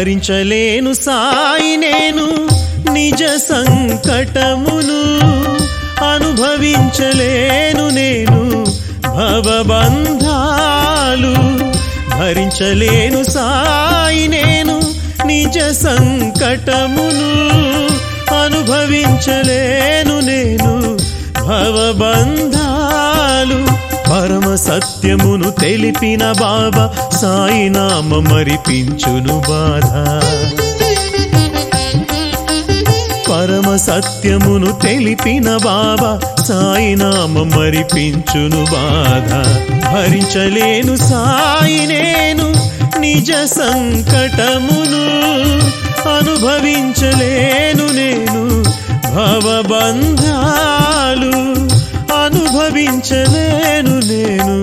భరించలేను సాయి నేను నిజ సంకటమును అనుభవించలేను నేను భవబంధాలు భరించలేను సాయి నేను నిజ సంకటమును అనుభవించలేను నేను భవబంధాలు పరమ సత్యమును తెలిపిన బాబా సాయి నామ మరిపించును బాధ పరమ సత్యమును తెలిపిన బాబా సాయి నామ మరిపించును బాధ భరించలేను సాయి నేను నిజ సంకటమును అనుభవించలేను నేను భవబంధాలు అనుభవించలేను నేను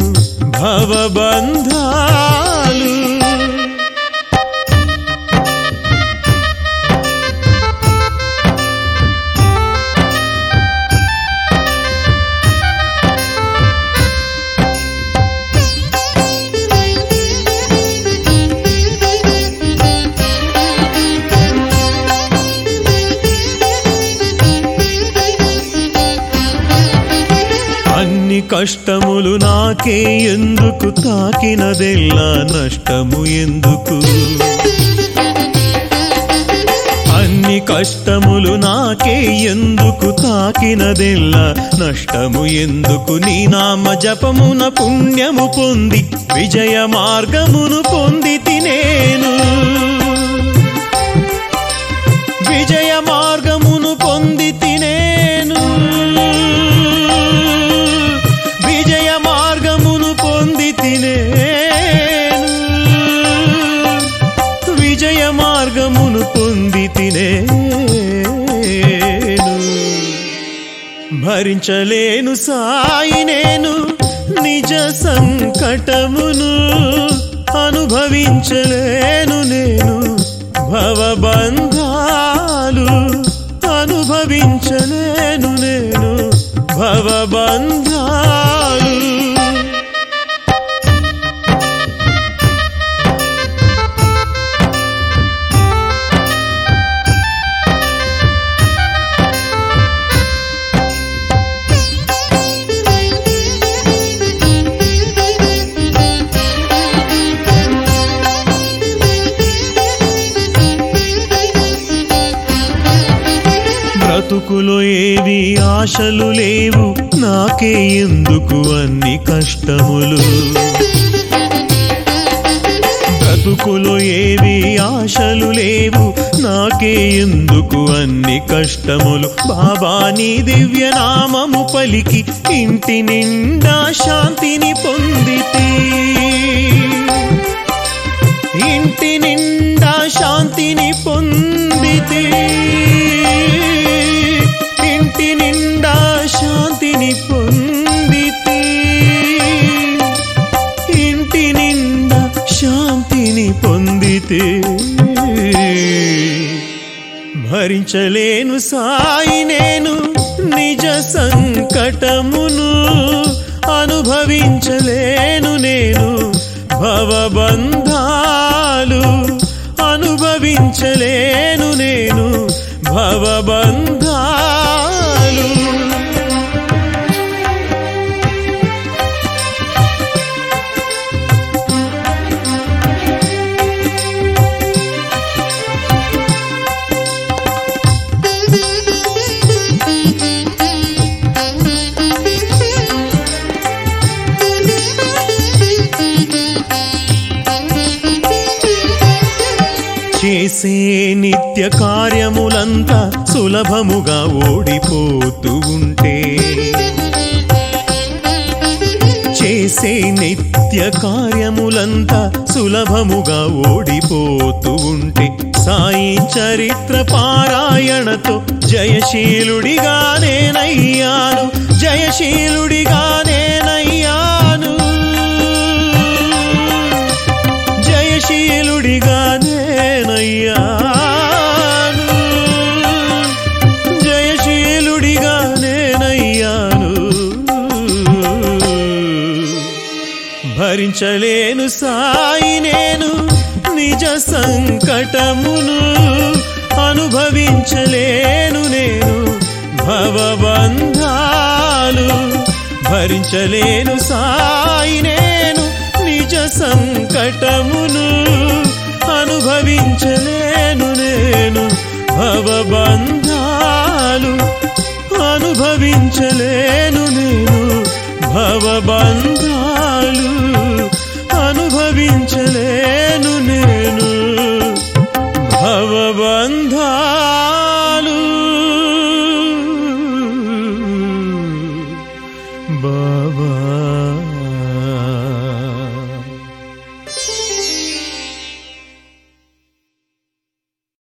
భవబంధాలు అన్ని కష్టములు నాకే ఎందుకు తాకినదెల్లా నష్టము ఎందుకు అన్ని కష్టములు నాకే ఎందుకు తాకినదెల్లా నష్టము ఎందుకు నీ నామ జపమున పుణ్యము పొంది విజయ మార్గమును పొంది తినేను విజయ మార్గమును పొంది తినేను విజయ మార్గమును పొంది తినేను విజయ మార్గమును పొంది తినేను భరించలేను సాయి నేను నిజ సంకటమును అనుభవించలేను నేను భవబంధాలు అనుభవించలేను నేను భవబంధాలు బ్రతుకులో ఏవి ఆశలు లేవు నాకే ఎందుకు అన్ని కష్టములు బ్రతుకులో ఏవి ఆశలు లేవు నాకే ఎందుకు అన్ని కష్టములు బాబా నీ దివ్య నామము పలికి ఇంటి నిండా శాంతిని పొందితే ఇంటి నిండా శాంతిని పొందితే ఇంటి నిండా శాంతిని పొందితే ఇంటి నిండా శాంతిని పొందితే భరించలేను సాయి నేను నిజ సంకటమును అనుభవించలేను నేను భవబంధాలు అనుభవించలేను నేను భవబంధాలు చేసే నిత్య కార్యములంతా సులభముగా ఓడిపోతూ ఉంటే చేసే నిత్య కార్యములంతా సులభముగా ఓడిపోతూ ఉంటే సాయి చరిత్ర పారాయణతో జయశీలుడిగా నేనయ్యాను జయశీలుడిగా నేనయ్యాను జయశీలుడిగా నేనయ్యాను జయశీలుడిగా నేనయ్యాను భరించలేను సాయి నేను నిజ నిజ సంకటమును అనుభవించలేను నేను భవబంధాలు భరించలేను సాయి నేను నిజ సంకటమును అనుభవించలేను నేను భవబంధాలు అనుభవించలేను నేను భవబంధాలు అనుభవించలేను నేను భవబంధాలు బాబా